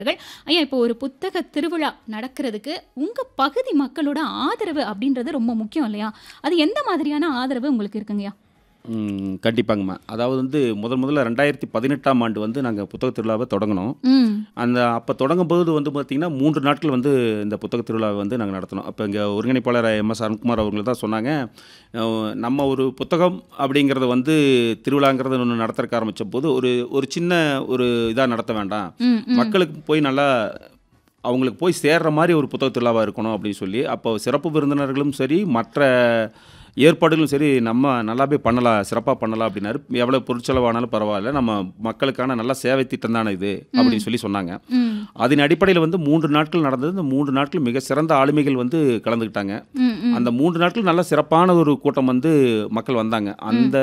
ஐயா இப்போ ஒரு புத்தக திருவிழா நடக்கிறதுக்கு உங்க பகுதி மக்களோட ஆதரவு அப்படின்றது ரொம்ப முக்கியம் இல்லையா அது எந்த மாதிரியான ஆதரவு உங்களுக்கு இருக்குங்கய்யா ம், கண்டிப்பாங்கம்மா அதாவது வந்து முதல் முதல்ல ரெண்டாயிரத்தி பதினெட்டாம் ஆண்டு வந்து நாங்கள் புத்தக திருவிழாவை தொடங்கினோம் ம் அந்த அப்போ தொடங்கும்போது வந்து பார்த்திங்கன்னா மூன்று நாட்கள் வந்து இந்த புத்தக திருவிழாவை வந்து நாங்கள் நடத்தினோம் அப்போ இங்கே ஒருங்கிணைப்பாளர் எம் எஸ் அருண்குமார் அவர்கள் தான் சொன்னாங்க அஹ், நம்ம ஒரு புத்தகம் அப்படிங்கிறத வந்து திருவிழாங்கிறத ஒன்று நடத்துறக்க ஆரம்பித்த போது ஒரு ஒரு சின்ன ஒரு இதாக நடத்த வேண்டாம் ம் ம் மக்களுக்கு போய் நல்லா அவங்களுக்கு போய் சேர்ற மாதிரி ஒரு புத்தக திருவிழாவாக இருக்கணும் அப்படின்னு சொல்லி அப்போ சிறப்பு விருந்தினர்களும் சரி மற்ற ஏற்பாடுகளும் சரி நம்ம நல்லாவே பண்ணலாம் சிறப்பாக பண்ணலாம் அப்படின்னாரு எவ்வளோ பொருட்செலவானாலும் பரவாயில்ல நம்ம மக்களுக்கான நல்ல சேவை திட்டம் தானே இது அப்படின்னு சொல்லி சொன்னாங்க ம் அதன் அடிப்படையில் வந்து மூன்று நாட்கள் நடந்தது இந்த மூன்று நாட்கள் மிக சிறந்த ஆளுமைகள் வந்து கலந்துக்கிட்டாங்க ம் ம் அந்த மூன்று நாட்கள் நல்ல சிறப்பான ஒரு கூட்டம் வந்து மக்கள் வந்தாங்க அந்த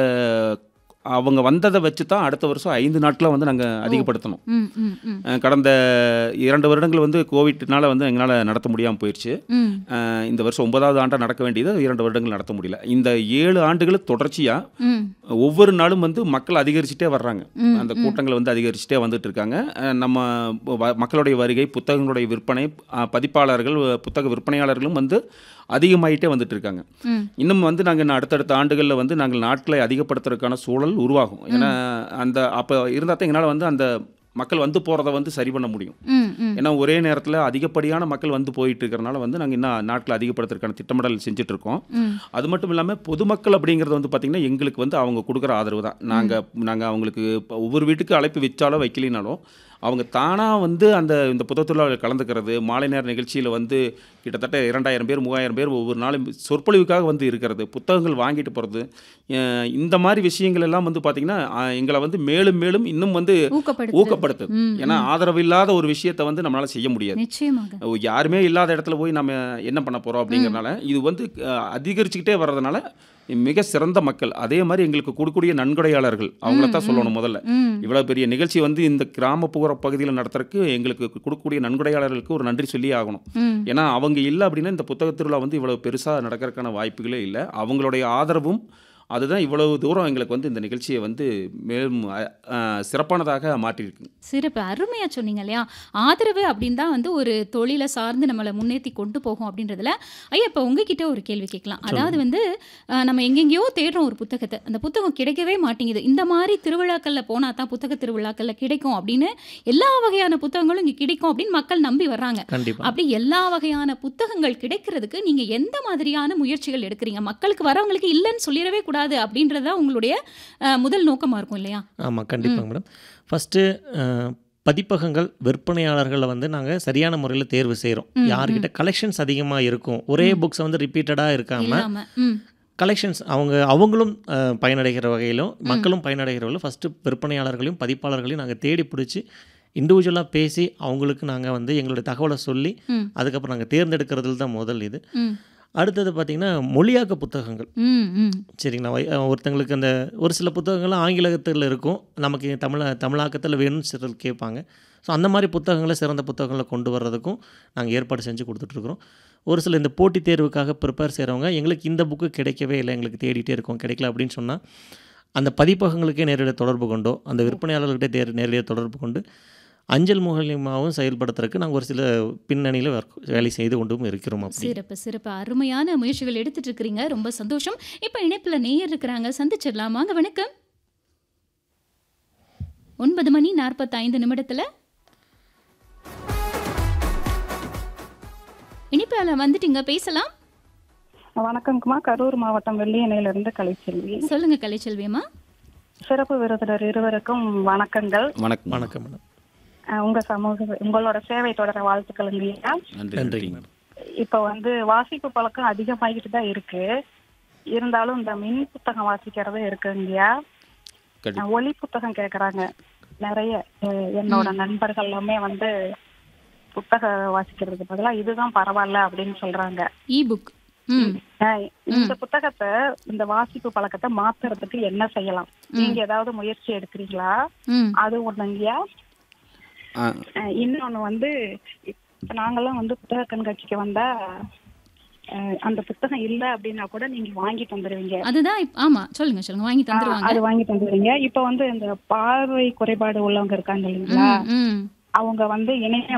அவங்க வந்ததை வச்சு தான் அடுத்த வருஷம் ஐந்து நாட்களாக வந்து நாங்கள் அதிகப்படுத்தணும் ம் ம் ம் அஹ் கடந்த இரண்டு வருடங்கள் வந்து கோவிட்னால வந்து எங்களால் நடத்த முடியாமல் போயிடுச்சு ம் அஹ் இந்த வருஷம் ஒன்பதாவது ஆண்டாக நடக்க வேண்டியது இரண்டு வருடங்கள் நடத்த முடியல இந்த ஏழு ஆண்டுகள் தொடர்ச்சியாக ம் ஒவ்வொரு நாளும் வந்து மக்கள் அதிகரிச்சுட்டே வர்றாங்க ம், அந்த கூட்டங்கள் வந்து அதிகரிச்சுட்டே வந்துட்டு இருக்காங்க அஹ் நம்ம வ- மக்களுடைய வருகை புத்தகங்களுடைய விற்பனை அஹ் பதிப்பாளர்கள் புத்தக விற்பனையாளர்களும் வந்து அதிகமாயிட்டே வந்துட்டு இருக்காங்க ம் இன்னும் வந்து நாங்கள் அடுத்தடுத்த ஆண்டுகளில் வந்து நாங்கள் நாட்களை அதிகப்படுத்துறதுக்கான சூழல் உருவாகும் ஏன்னா அந்த அப்போ இருந்தால் தான் எங்களால் வந்து அந்த மக்கள் வந்து போகிறத வந்து சரி பண்ண முடியும் ம் ம் ஏன்னா ஒரே நேரத்தில் அதிகப்படியான மக்கள் வந்து போயிட்டு இருக்கிறனால வந்து நாங்கள் இன்னும் நாட்களை அதிகப்படுத்துறதுக்கான திட்டமிடல் செஞ்சுட்டு இருக்கோம் ம் அது மட்டும் இல்லாமல் பொதுமக்கள் அப்படிங்கிறது வந்து பார்த்திங்கன்னா எங்களுக்கு வந்து அவங்க கொடுக்குற ஆதரவு தான் நாங்கள் நாங்கள் அவங்களுக்கு இப்போ ஒவ்வொரு வீட்டுக்கு அழைப்பு வச்சாலோ வைக்கலினாலும் அவங்க தானாக வந்து அந்த இந்த புத்தகத்தில் கலந்துக்கிறது மாலை நேர நிகழ்ச்சியில் வந்து கிட்டத்தட்ட இரண்டாயிரம் பேர் மூவாயிரம் பேர் ஒவ்வொரு நாளும் சொற்பொழிவுக்காக வந்து இருக்கிறது புத்தகங்கள் வாங்கிட்டு போகிறது இந்த மாதிரி விஷயங்கள் எல்லாம் வந்து பார்த்திங்கன்னா அஹ், எங்களை வந்து மேலும் மேலும் இன்னும் வந்து ஊக்கப்படுத்து ஊக்கப்படுத்துது ம், ஏன்னா ஆதரவு இல்லாத ஒரு விஷயத்தை வந்து நம்மளால் செய்ய முடியாது நிச்சயமாக யாருமே இல்லாத இடத்துல போய் நம்ம என்ன பண்ண போகிறோம் அப்படிங்கிறனால இது வந்து அஹ், அதிகரிச்சுக்கிட்டே வர்றதுனால மிக சிறந்த மக்கள் அதே மாதிரி எங்களுக்கு கொடுக்கக்கூடிய நன்கொடையாளர்கள் அவங்கள தான் சொல்லணும் முதல்ல ம் இவ்வளோ பெரிய நிகழ்ச்சி வந்து இந்த கிராமப்புற பகுதியில் நடத்துறதுக்கு எங்களுக்கு கொடுக்கக்கூடிய நன்கொடையாளர்களுக்கு ஒரு நன்றி சொல்லி ஆகணும் ம் ஏன்னா அவங்க இல்லை அப்படின்னா இந்த புத்தக திருவிழா வந்து இவ்வளோ பெருசாக நடக்கிறதுக்கான வாய்ப்புகளே இல்லை அவங்களுடைய ஆதரவும் அதுதான் இவ்வளவு தூரம் எங்களுக்கு வந்து இந்த நிகழ்ச்சியை வந்து மேலும் அஹ், அஹ், சிறப்பானதாக மாற்றியிருக்கு சிறப்பு அருமையா சொன்னீங்க இல்லையா ஆதரவு அப்படின்னு தான் வந்து ஒரு தொழிலை சார்ந்து நம்மளை முன்னேற்றி கொண்டு போகும் அப்படின்றதுல ஐயா இப்போ உங்ககிட்ட ஒரு கேள்வி கேட்கலாம் அதாவது வந்து அஹ், நம்ம எங்கெங்கேயோ தேடுறோம் ஒரு புத்தகத்தை அந்த புத்தகம் கிடைக்கவே மாட்டேங்குது இந்த மாதிரி திருவிழாக்களில் போனால் தான் புத்தக திருவிழாக்களில் கிடைக்கும் அப்படின்னு எல்லா வகையான புத்தகங்களும் இங்கே கிடைக்கும் அப்படின்னு மக்கள் நம்பி வர்றாங்க கண்டிப்பா அப்படி எல்லா வகையான புத்தகங்கள் கிடைக்கிறதுக்கு நீங்க எந்த மாதிரியான முயற்சிகள் எடுக்கிறீங்க மக்களுக்கு வரவங்களுக்கு இல்லைன்னு சொல்லிடவே கூடாது அப்படின்றதா உங்களுடைய அஹ், முதல் நோக்கமா இருக்கும் இல்லையா ஆமாம் கண்டிப்பாங்க மேடம் ஃபஸ்ட்டு பதிப்பகங்கள் விற்பனையாளர்களை வந்து நாங்கள் சரியான முறையில் தேர்வு செய்கிறோம் ம், யார்கிட்ட கலெக்ஷன்ஸ் அதிகமாக இருக்கும் ஒரே புக்ஸை வந்து ரிப்பீட்டடாக இருக்காமல் இல்லாம ம் கலெக்ஷன்ஸ் அவங்க அவங்களும் அஹ், பயனடைகிற வகையிலும் மக்களும் பயனடைகிற வகையிலும் ஃபஸ்ட்டு விற்பனையாளர்களையும் பதிப்பாளர்களையும் நாங்கள் தேடி பிடிச்சி இண்டிவிஜுவலாக பேசி அவங்களுக்கு நாங்கள் வந்து எங்களுடைய தகவலை சொல்லி ம். அதுக்கப்புறம் நாங்கள் தேர்ந்தெடுக்கிறதுல தான் முதல் இது ம் அடுத்தது பார்த்திங்கன்னா மொழியாக்க புத்தகங்கள் ம் ம் சரிங்களா வை- அஹ் ஒருத்தங்களுக்கு அந்த ஒரு சில புத்தகங்கள்லாம் ஆங்கிலத்தில் இருக்கும் நமக்கு தமிழ தமிழாக்கத்தில் வேணும்னு சிலர் கேட்பாங்க ஸோ அந்த மாதிரி புத்தகங்களை சிறந்த புத்தகங்களை கொண்டு வர்றதுக்கும் நாங்கள் ஏற்பாடு செஞ்சு கொடுத்துட்ருக்குறோம் ஒரு சில இந்த போட்டித் தேர்வுக்காக ப்ரிப்பேர் செய்கிறவங்க எங்களுக்கு இந்த புக்கு கிடைக்கவே இல்லை எங்களுக்கு தேடிட்டே இருக்கோம் கிடைக்கல அப்படின்னு சொன்னால் அந்த பதிப்பகங்களுக்கே நேரடியாக தொடர்பு கொண்டோ அந்த விற்பனையாளர்கிட்ட தேர் நேரடியாக தொடர்பு கொண்டு அஞ்சல் மூலியமாகவும் செயல்படுத்துறதுக்கு நாங்கள் ஒரு சில பின்னணியில் வேலை செய்து கொண்டும் இருக்கிறோம் அப்படி சிறப்பு சிறப்பு அருமையான முயற்சிகள் எடுத்துட்டு இருக்கிறீங்க ரொம்ப சந்தோஷம் இப்போ இணைப்புல நேயர் இருக்கிறாங்க சந்திச்சிடலாம் வாங்க வணக்கம் ஒன்பது மணி நாற்பத்தைந்து நிமிடத்துல இனிப்பால வந்துட்டீங்க பேசலாம் வணக்கம்க்குமா கரூர் மாவட்டம் வெள்ளியணையிலிருந்து கலைச்செல்வி சொல்லுங்க கலைச்செல்வியம்மா சிறப்பு விருந்தினர் இருவருக்கும் வணக்கங்கள் வணக்கம் வணக்கம் மேடம் அஹ் உங்க சமூக உங்களோட சேவை தொடர வாழ்த்துக்கள் இல்லையா நன்றி நன்றி நன்றி மேடம் இப்ப வந்து வாசிப்பு பழக்கம் அதிகமாகிட்டு தான் இருக்கு இருந்தாலும் இந்த மின் புத்தகம் வாசிக்கிறது இருக்கு இல்லையா கண்டிப்பா அஹ் ஒலி புத்தகம் கேக்குறாங்க நிறைய அஹ் என்னோட நண்பர்கள் எல்லாமே வந்து புத்தக வாசிக்கிறதுக்கு பதிலா இதுதான் பரவாயில்ல அப்படின்னு சொல்றாங்க இ புக் ம் அஹ் இந்த புத்தகத்தை இந்த வாசிப்பு பழக்கத்தை மாத்துறதுக்கு என்ன செய்யலாம் நீங்க ஏதாவது முயற்சி எடுக்கிறீங்களா ம் அது ஒண்ணுங்கய்யா ஆ, அஹ் இன்னொன்னு வந்து இப்ப நாங்கெல்லாம் வந்து புத்தக கண்காட்சிக்கு வந்தா அஹ் அந்த புத்தகம் இல்ல அப்படின்னா கூட நீங்க வாங்கிட்டு வந்துருவீங்க அதுதான் இப்- ஆமா சொல்லுங்க சொல்லுங்க வாங்கி தந்துருவாங்க அது வாங்கிட்டு வந்துருவீங்க இப்ப வந்து இந்த பார்வை குறைபாடு உள்ளவங்க இருக்காங்க இல்லைங்களா ம், ம் அவங்க வந்து இணைய